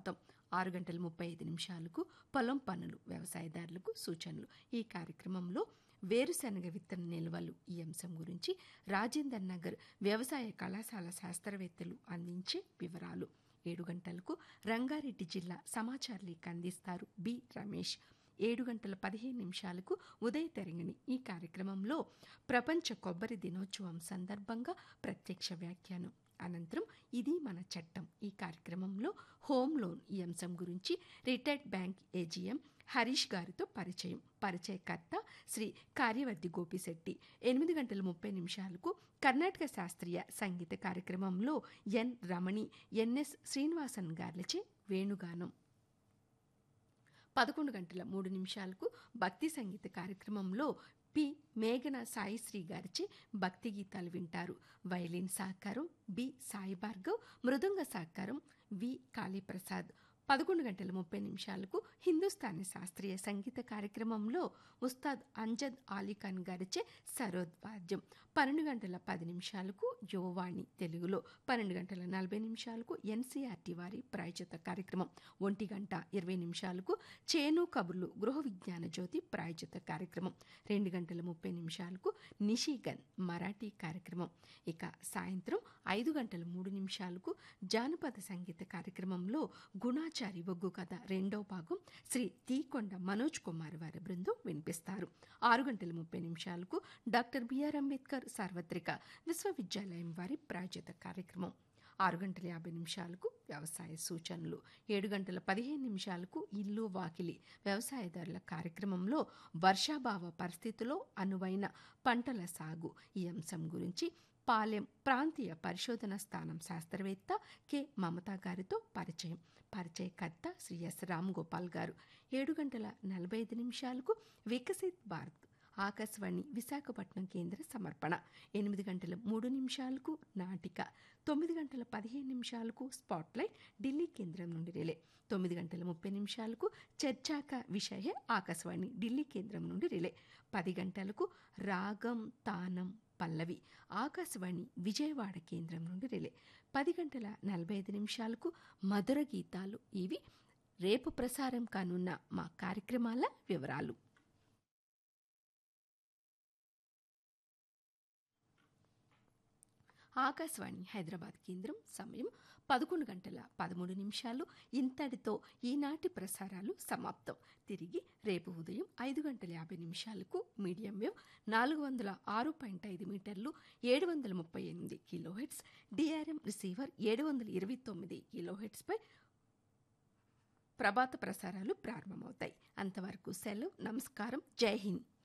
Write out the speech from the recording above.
సమాప్తం ఆరు గంటల ముప్పై ఐదు నిమిషాలకు పొలం పనులు వ్యవసాయదారులకు సూచనలు ఈ కార్యక్రమంలో వేరుశనగ విత్తన నిల్వలు ఈ అంశం గురించి రాజేందర్ నగర్ వ్యవసాయ కళాశాల శాస్త్రవేత్తలు అందించే వివరాలు ఏడు గంటలకు రంగారెడ్డి జిల్లా సమాచార లేఖ అందిస్తారు బి రమేష్ ఏడు గంటల పదిహేను నిమిషాలకు ఉదయ తెరంగిణి ఈ కార్యక్రమంలో ప్రపంచ కొబ్బరి దినోత్సవం సందర్భంగా ప్రత్యక్ష వ్యాఖ్యానం అనంతరం ఇది మన చట్టం ఈ కార్యక్రమంలో హోమ్ లోన్ ఈ అంశం గురించి రిటైర్డ్ బ్యాంక్ ఏజీఎం హరీష్ గారితో పరిచయం పరిచయకర్త శ్రీ కార్యవర్తి గోపిశెట్టి ఎనిమిది గంటల ముప్పై నిమిషాలకు కర్ణాటక శాస్త్రీయ సంగీత కార్యక్రమంలో ఎన్ రమణి ఎన్ఎస్ శ్రీనివాసన్ గార్లచే వేణుగానం పదకొండు గంటల మూడు నిమిషాలకు భక్తి సంగీత కార్యక్రమంలో పి మేఘన సాయిశ్రీ గారిచే భక్తి గీతాలు వింటారు వైలిన్ సహకారం బి సాయి భార్గవ్ మృదంగ సహకారం వి కాళీప్రసాద్ పదకొండు గంటల ముప్పై నిమిషాలకు హిందుస్థానీ శాస్త్రీయ సంగీత కార్యక్రమంలో ఉస్తాద్ అంజద్ ఆలీఖాన్ గారిచే సరోద్వాద్యం పన్నెండు గంటల పది నిమిషాలకు యువవాణి తెలుగులో పన్నెండు గంటల నలభై నిమిషాలకు ఎన్సీఆర్టీ వారి ప్రాయచిత కార్యక్రమం ఒంటి గంట ఇరవై నిమిషాలకు చేను కబుర్లు గృహ విజ్ఞాన జ్యోతి ప్రాయచిత కార్యక్రమం రెండు గంటల ముప్పై నిమిషాలకు నిషిగన్ మరాఠీ కార్యక్రమం ఇక సాయంత్రం ఐదు గంటల మూడు నిమిషాలకు జానపద సంగీత కార్యక్రమంలో గుణాచారి ఒగ్గు కథ రెండో భాగం శ్రీ తీకొండ మనోజ్ కుమార్ వారి బృందం వినిపిస్తారు ఆరు గంటల ముప్పై నిమిషాలకు డాక్టర్ బిఆర్ అంబేద్కర్ సార్వత్రిక విశ్వవిద్యాలయం వారి ప్రాయోజిత కార్యక్రమం ఆరు గంటల యాభై నిమిషాలకు వ్యవసాయ సూచనలు ఏడు గంటల పదిహేను నిమిషాలకు ఇల్లు వాకిలి వ్యవసాయదారుల కార్యక్రమంలో వర్షాభావ పరిస్థితుల్లో అనువైన పంటల సాగు ఈ అంశం గురించి పాలెం ప్రాంతీయ పరిశోధన స్థానం శాస్త్రవేత్త కె మమతా గారితో పరిచయం పరిచయకర్త శ్రీ ఎస్ రామ్ గోపాల్ గారు ఏడు గంటల నలభై ఐదు నిమిషాలకు వికసిత్ భారత్ ఆకాశవాణి విశాఖపట్నం కేంద్ర సమర్పణ ఎనిమిది గంటల మూడు నిమిషాలకు నాటిక తొమ్మిది గంటల పదిహేను నిమిషాలకు స్పాట్లైట్ ఢిల్లీ కేంద్రం నుండి రిలే తొమ్మిది గంటల ముప్పై నిమిషాలకు చర్చాక విషయ ఆకాశవాణి ఢిల్లీ కేంద్రం నుండి రిలే పది గంటలకు రాగం తానం పల్లవి ఆకాశవాణి విజయవాడ కేంద్రం నుండి రిలే పది గంటల నలభై ఐదు నిమిషాలకు మధుర గీతాలు ఇవి రేపు ప్రసారం కానున్న మా కార్యక్రమాల వివరాలు ఆకాశవాణి హైదరాబాద్ కేంద్రం సమయం పదకొండు గంటల పదమూడు నిమిషాలు ఇంతటితో ఈనాటి ప్రసారాలు సమాప్తం తిరిగి రేపు ఉదయం ఐదు గంటల యాభై నిమిషాలకు మీడియం వేవ్ నాలుగు వందల ఆరు పాయింట్ ఐదు మీటర్లు ఏడు వందల ముప్పై ఎనిమిది కిలోహెట్స్ డిఆర్ఎం రిసీవర్ ఏడు వందల ఇరవై తొమ్మిది కిలోహెట్స్పై ప్రభాత ప్రసారాలు ప్రారంభమవుతాయి అంతవరకు సెలవు నమస్కారం జై హింద్